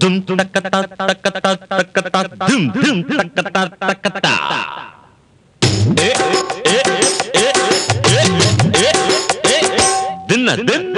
தும் தக்கத்தா தக்கத்தா தக்கத்தா தும் தும் தக்கத்தா தக்கத்தா ஏ, ஏ, ஏ, ஏ, ஏ, ஏ, ஏ. தின்ன தின்ன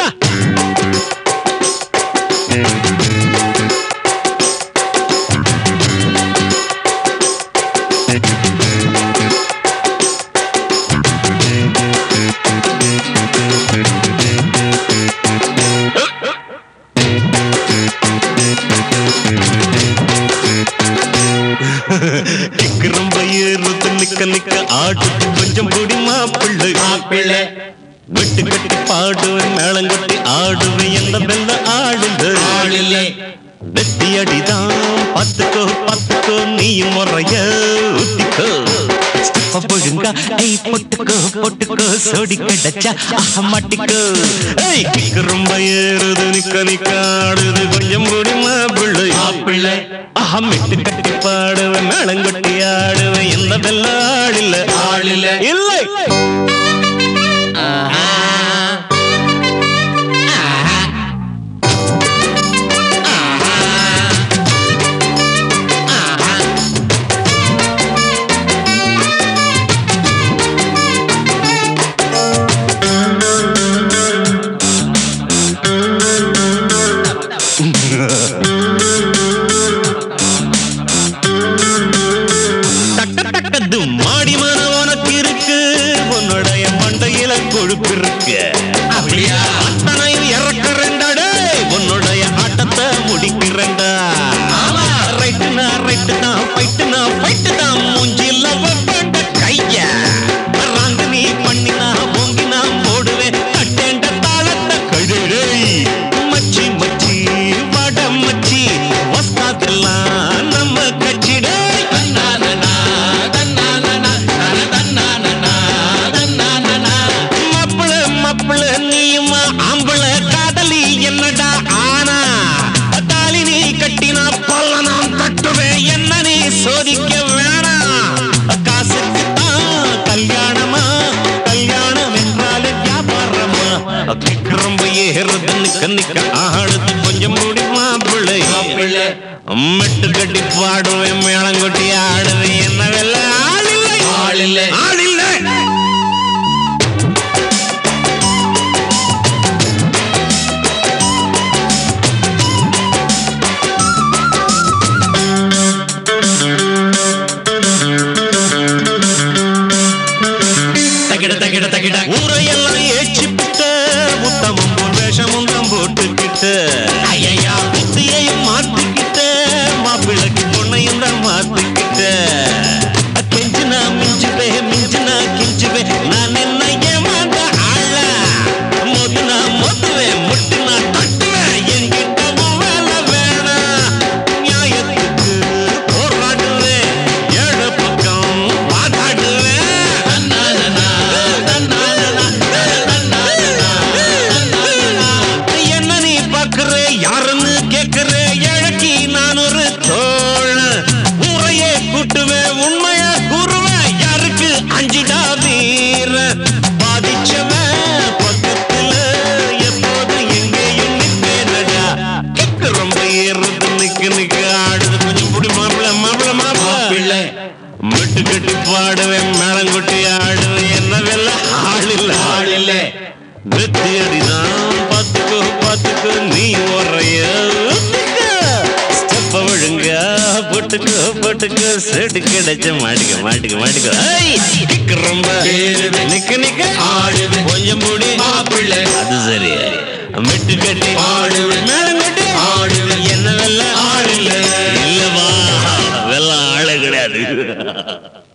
கிக்கு ரொம்ப ஏறுது நிக்க நிக்க ஆடுது கொஞ்சம் கூடி மாப்பிள்ளை மாப்பிள்ளை வெட்டு கட்டி பாடுவேன் மேளங்கொட்டி ஆடுவேன் என்ன வெல்ல ஆடுங்க ஆளில்லை வெட்டி அடிதான் பார்த்துக்கோ பார்த்துக்கோ நீ முறைய ஊத்திக்கோ ஸ்டெப்ப பொழுங்கா ஐ பொட்டுக்கோ பொட்டுக்கோ சோடி கிடைச்சா ஆஹா மாட்டிக்கோ ஐய் கிக்கு ரொம்ப ஏறுது நிக்க நிக்க ஆடுது கொஞ்சம் கூடி மாப்பிள்ளை மாப்பிள்ளை ஆஹா மெட்டு கட்டி பாடுவேன் மேளங்கொட்டி ஆடுவேன் என்ன வெல்ல ஆடில்ல ஆளில்லை இல்லை டக்க டக்கது மாடி மன உனக்கு இருக்கு உன்னுடைய மண்டையில கொழுப்பு இருக்கு அப்படியா அத்தனையும் இறக்குறேன்டாடே உன்னுடைய ஆட்டத்தை முடிக்கிறேன்டா ஆமா. ரைட்டுனா ரைட்டு தான் ஃபைட்டுனா ஃபைட்டு தான் மூஞ்சில வைப்பேன்ட கைய ராங்கு நீ பண்ணினா ஓங்கினா போடுவேன் கட்டேண்ட தாளத்தை கழுழை மச்சி மச்சி வட மச்சி வஸ்தாதெல்லாம் நம்ம கட்சிடே தன்னானனா, தன்னானனா, தன தன்னானனா, தன்னானனா. மாப்பிள மாப்பிள நீயுமா ஆம்பள காதலி என்னடா ஆனா தாலி நீ கட்டினா பல்ல நான் கட்டுவேன் என்ன நீ சோதிக்க வேணாம் காசுக்கு தான் கல்யாணமா கல்யாணம் என்றாலே வியாபாரமா கிரம்ப ஏறுது நிக்க நிக்க ஆடுது கொஞ்சம் மூடி மாப்பிள்ளை மாப்பிள்ளை மெட்டு கட்டி பாடுவேன் மேளங்கொட்டி ஆடுவேன் என்ன வெல்ல ஆளில்லை ஆளில்லை ஆளில்லை தகிட தகிட தகிட ஊரையெல்லாம் ஏற்றி விட்ட முத்தமும் போல் வேஷமும் தான் போட்டுக்கிட்ட ஐயா புத்தியையும் மாத்திக்கிட்ட மாப்பிள்ளைக்கு பொண்ணையும் தான் மாத்திக்கிட்ட கெஞ்சினா மிஞ்சுவே மிஞ்சினா கிஞ்சுவே நான் என்ன ஏமாந்த ஆள மோதுனா மோதுவேன் முட்டுனா தட்டுவேன் என்கிட்ட வேலை வேணாம் நியாயத்துக்கு போராடுவேன் ஏழு பக்கம் வாதாடுவேன் தன்னானனா, தன்னானனா, தன்னானனா, தன்னானனா. என்ன நீ பாக்குற யாருன்னு கேக்குற இழக்கி நான் ஒரு தோழ முறையே கூட்டுவேன் உண்மையா கூறுவேன் யாருக்கு அஞ்சிடா வீர பாதிச்சவன் பக்கத்துல எப்போது எங்கேயும் நிப்பேனடா கிக்கு ரொம்ப ஏறுது நிக்கு நிக்கு ஆடுது கொஞ்சம் புடி மாப்பிள மாப்பிள மாப்பிள மாப்பிள்ளை மெட்டு கட்டி பாடுவேன் மேளங்குட்டி ஆடுவேன் என்ன வெல்ல ஆளில்ல ஆளில்லை வெத்தி அடிதான் பாத்துக்கோ பாத்துக்கோ நீ உரைய ஸ்டெப்ப விழுங்க போட்டுக்கோ போட்டுக்கோ செட்டு கிடைச்ச மாட்டிக்க மாட்டிக்க மாட்டிக்க ஐய், கிக்கு ரொம்ப ஏறுது. நிக்க நிக்க ஆடுது. கொஞ்சம் மூடி மாப்பிள்ளை அது சரி மெட்டு கட்டி ஆடுது. மேளம் கட்டி ஆடுது. என்ன வெல்ல ஆளில்லை. இல்லவா வெல்ல ஆளே கிடையாது